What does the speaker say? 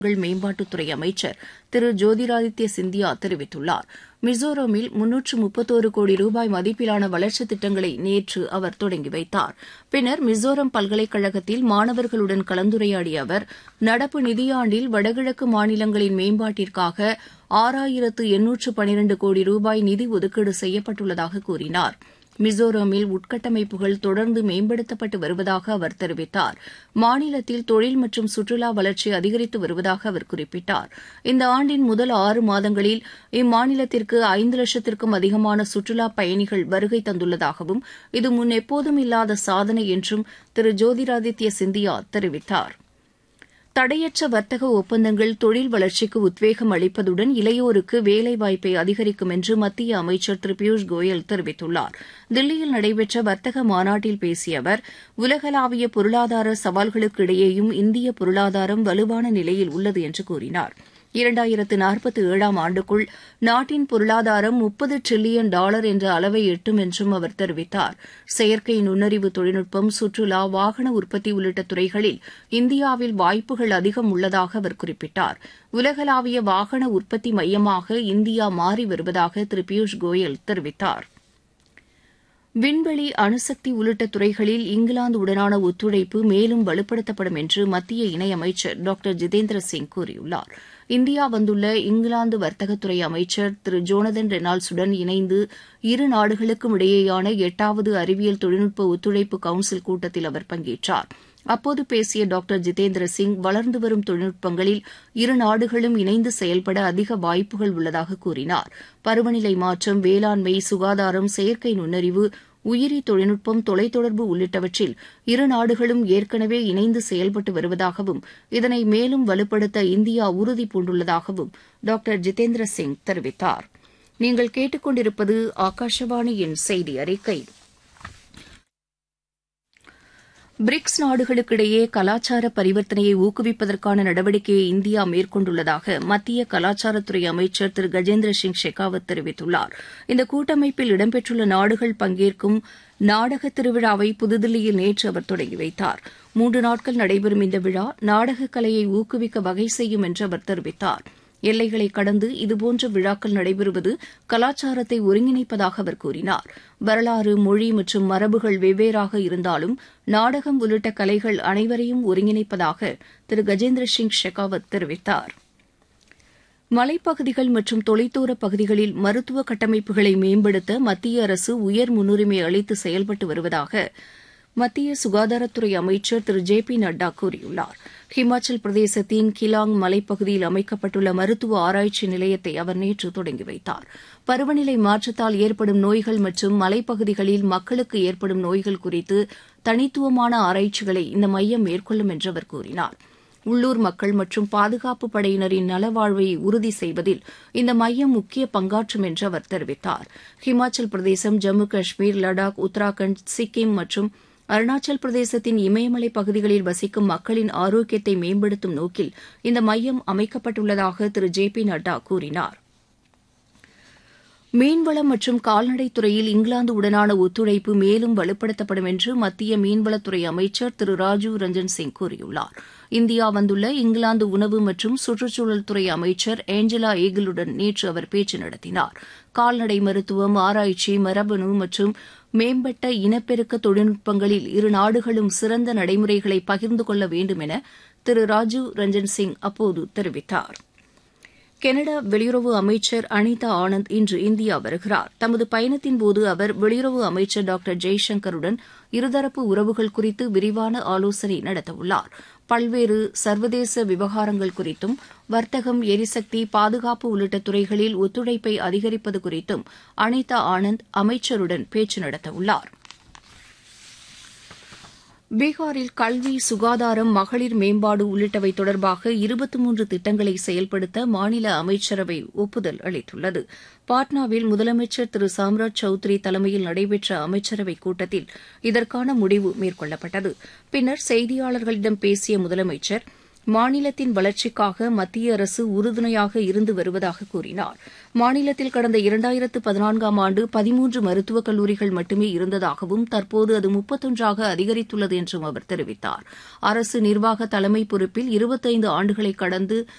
மேம்பாட்டுத்துறை அமைச்சர் திரு ஜோதிராதித்ய சிந்தியா தெரிவித்துள்ளார் மிசோரமில் முன்னூற்று முப்பத்தோரு கோடி ரூபாய் மதிப்பிலான வளர்ச்சித் திட்டங்களை நேற்று அவர் தொடங்கி வைத்தார் பின்னர் மிசோரம் பல்கலைக்கழகத்தில் மாணவர்களுடன் கலந்துரையாடிய அவர் நடப்பு நிதியாண்டில் வடகிழக்கு மாநிலங்களின் மேம்பாட்டிற்காக ஆறாயிரத்து எண்ணூற்று பனிரண்டு கோடி ரூபாய் நிதி ஒதுக்கீடு செய்யப்பட்டுள்ளதாக கூறினார் மிசோரமில் உட்கட்டமைப்புகள் தொடர்ந்து மேம்படுத்தப்பட்டு வருவதாக அவர் தெரிவித்தார் மாநிலத்தில் தொழில் மற்றும் சுற்றுலா வளர்ச்சி அதிகரித்து வருவதாக அவர் குறிப்பிட்டார் இந்த ஆண்டின் முதல் ஆறு மாதங்களில் இம்மாநிலத்திற்கு ஐந்து லட்சத்திற்கும் அதிகமான சுற்றுலா பயணிகள் வருகை தந்துள்ளதாகவும் இது முன் எப்போதும் இல்லாத சாதனை என்றும் திரு ஜோதிராதித்ய சிந்தியா தெரிவித்தார் தடையற்ற வர்த்தக ஒப்பந்தங்கள் தொழில் வளர்ச்சிக்கு உத்வேகம் அளிப்பதுடன் இளையோருக்கு வேலைவாய்ப்பை அதிகரிக்கும் என்று மத்திய அமைச்சர் திரு பியூஷ் கோயல் தெரிவித்துள்ளார் தில்லியில் நடைபெற்ற வர்த்தக மாநாட்டில் பேசிய அவர் உலகளாவிய பொருளாதார சவால்களுக்கு இடையேயும் இந்திய பொருளாதாரம் வலுவான நிலையில் உள்ளது என்று கூறினார் இரண்டாயிரத்து நாற்பத்தி ஏழாம் ஆண்டுக்குள் நாட்டின் பொருளாதாரம் முப்பது டிரில்லியன் டாலர் என்ற அளவை எட்டும் என்றும் அவர் தெரிவித்தார் செயற்கை நுண்ணறிவு தொழில்நுட்பம் சுற்றுலா வாகன உற்பத்தி உள்ளிட்ட துறைகளில் இந்தியாவில் வாய்ப்புகள் அதிகம் உள்ளதாக அவர் குறிப்பிட்டார் உலகளாவிய வாகன உற்பத்தி மையமாக இந்தியா மாறி வருவதாக திரு பியூஷ் கோயல் தெரிவித்தார் விண்வெளி அணுசக்தி உள்ளிட்ட துறைகளில் இங்கிலாந்துடனான ஒத்துழைப்பு மேலும் வலுப்படுத்தப்படும் என்று மத்திய இணையமைச்சர் டாக்டர் ஜிதேந்திர சிங் கூறியுள்ளார் இந்தியா வந்துள்ள இங்கிலாந்து வர்த்தகத்துறை அமைச்சர் திரு ஜோனதன் ரெனால்ட்ஸுடன் இணைந்து இரு நாடுகளுக்கும் இடையேயான எட்டாவது அறிவியல் தொழில்நுட்ப ஒத்துழைப்பு கவுன்சில் கூட்டத்தில் அவர் பங்கேற்றார் அப்போது பேசிய டாக்டர் ஜிதேந்திர சிங் வளர்ந்து வரும் தொழில்நுட்பங்களில் இரு நாடுகளும் இணைந்து செயல்பட அதிக வாய்ப்புகள் உள்ளதாக கூறினார் பருவநிலை மாற்றம் வேளாண்மை சுகாதாரம் செயற்கை நுண்ணறிவு உயிரி தொழில்நுட்பம் தொலைத்தொடர்பு உள்ளிட்டவற்றில் இரு நாடுகளும் ஏற்கனவே இணைந்து செயல்பட்டு வருவதாகவும் இதனை மேலும் வலுப்படுத்த இந்தியா உறுதி பூண்டுள்ளதாகவும் டாக்டர் ஜிதேந்திர சிங் தெரிவித்தார் நீங்கள் கேட்டுக்கொண்டிருப்பது ஆகாஷவாணியின் செய்தி அறிக்கை பிரிக்ஸ் நாடுகளுக்கிடையே கலாச்சார பரிவர்த்தனையை ஊக்குவிப்பதற்கான நடவடிக்கையை இந்தியா மேற்கொண்டுள்ளதாக மத்திய கலாச்சாரத்துறை அமைச்சர் திரு கஜேந்திர சிங் ஷெகாவத் தெரிவித்துள்ளார் இந்த கூட்டமைப்பில் இடம்பெற்றுள்ள நாடுகள் பங்கேற்கும் நாடக திருவிழாவை புதுதில்லியில் நேற்று அவர் தொடங்கி வைத்தார் மூன்று நாட்கள் நடைபெறும் இந்த விழா நாடகக் கலையை ஊக்குவிக்க வகை செய்யும் என்று அவர் தெரிவித்தார் எல்லைகளை கடந்து இதுபோன்ற விழாக்கள் நடைபெறுவது கலாச்சாரத்தை ஒருங்கிணைப்பதாக அவர் கூறினார் வரலாறு மொழி மற்றும் மரபுகள் வெவ்வேறாக இருந்தாலும் நாடகம் உள்ளிட்ட கலைகள் அனைவரையும் ஒருங்கிணைப்பதாக திரு கஜேந்திர சிங் ஷெகாவத் தெரிவித்தார் மலைப்பகுதிகள் மற்றும் தொலைதூர பகுதிகளில் மருத்துவ கட்டமைப்புகளை மேம்படுத்த மத்திய அரசு உயர் முன்னுரிமை அளித்து செயல்பட்டு வருவதாக மத்திய சுகாதாரத்துறை அமைச்சர் திரு ஜே பி நட்டா கூறியுள்ளார் ஹிமாச்சல் பிரதேசத்தின் கிலாங் மலைப்பகுதியில் அமைக்கப்பட்டுள்ள மருத்துவ ஆராய்ச்சி நிலையத்தை அவர் நேற்று தொடங்கி வைத்தார் பருவநிலை மாற்றத்தால் ஏற்படும் நோய்கள் மற்றும் மலைப்பகுதிகளில் மக்களுக்கு ஏற்படும் நோய்கள் குறித்து தனித்துவமான ஆராய்ச்சிகளை இந்த மையம் மேற்கொள்ளும் என்று அவர் கூறினார் உள்ளூர் மக்கள் மற்றும் பாதுகாப்பு படையினரின் நலவாழ்வை உறுதி செய்வதில் இந்த மையம் முக்கிய பங்காற்றும் என்று அவர் தெரிவித்தார் ஹிமாச்சல் பிரதேசம் ஜம்மு காஷ்மீர் லடாக் உத்தராகண்ட் சிக்கிம் மற்றும் அருணாச்சல் பிரதேசத்தின் இமயமலை பகுதிகளில் வசிக்கும் மக்களின் ஆரோக்கியத்தை மேம்படுத்தும் நோக்கில் இந்த மையம் அமைக்கப்பட்டுள்ளதாக திரு ஜே பி நட்டா கூறினார் மீன்வளம் மற்றும் கால்நடைத் துறையில் இங்கிலாந்து உடனான ஒத்துழைப்பு மேலும் வலுப்படுத்தப்படும் என்று மத்திய மீன்வளத்துறை அமைச்சர் திரு ராஜீவ் ரஞ்சன் சிங் கூறியுள்ளார் இந்தியா வந்துள்ள இங்கிலாந்து உணவு மற்றும் சுற்றுச்சூழல் துறை அமைச்சர் ஏஞ்சலா ஏகிலுடன் நேற்று அவர் பேச்சு நடத்தினார் கால்நடை மருத்துவம் ஆராய்ச்சி மரபணு மற்றும் மேம்பட்ட இனப்பெருக்க தொழில்நுட்பங்களில் இரு நாடுகளும் சிறந்த நடைமுறைகளை பகிர்ந்து கொள்ள வேண்டும் என திரு ராஜீவ் ரஞ்சன் சிங் அப்போது தெரிவித்தார் கனடா வெளியுறவு அமைச்சர் அனிதா ஆனந்த் இன்று இந்தியா வருகிறார் தமது பயணத்தின்போது அவர் வெளியுறவு அமைச்சர் டாக்டர் ஜெய்சங்கருடன் இருதரப்பு உறவுகள் குறித்து விரிவான ஆலோசனை நடத்தவுள்ளார் பல்வேறு சர்வதேச விவகாரங்கள் குறித்தும் வர்த்தகம் எரிசக்தி பாதுகாப்பு உள்ளிட்ட துறைகளில் ஒத்துழைப்பை அதிகரிப்பது குறித்தும் அனிதா ஆனந்த் அமைச்சருடன் பேச்சு நடத்தவுள்ளார் பீகாரில் கல்வி சுகாதாரம் மகளிர் மேம்பாடு உள்ளிட்டவை தொடர்பாக இருபத்தி மூன்று திட்டங்களை செயல்படுத்த மாநில அமைச்சரவை ஒப்புதல் அளித்துள்ளது பாட்னாவில் முதலமைச்சர் திரு சாம்ராஜ் சௌத்ரி தலைமையில் நடைபெற்ற அமைச்சரவைக் கூட்டத்தில் இதற்கான முடிவு மேற்கொள்ளப்பட்டது பின்னர் செய்தியாளர்களிடம் பேசிய முதலமைச்சர் மாநிலத்தின் வளர்ச்சிக்காக மத்திய அரசு உறுதுணையாக இருந்து வருவதாக கூறினார் மாநிலத்தில் கடந்த இரண்டாயிரத்து பதினான்காம் ஆண்டு பதிமூன்று மருத்துவக் கல்லூரிகள் மட்டுமே இருந்ததாகவும் தற்போது அது முப்பத்தொன்றாக அதிகரித்துள்ளது என்றும் அவர் தெரிவித்தார் அரசு நிர்வாக தலைமை பொறுப்பில் இருபத்தைந்து ஆண்டுகளை கடந்து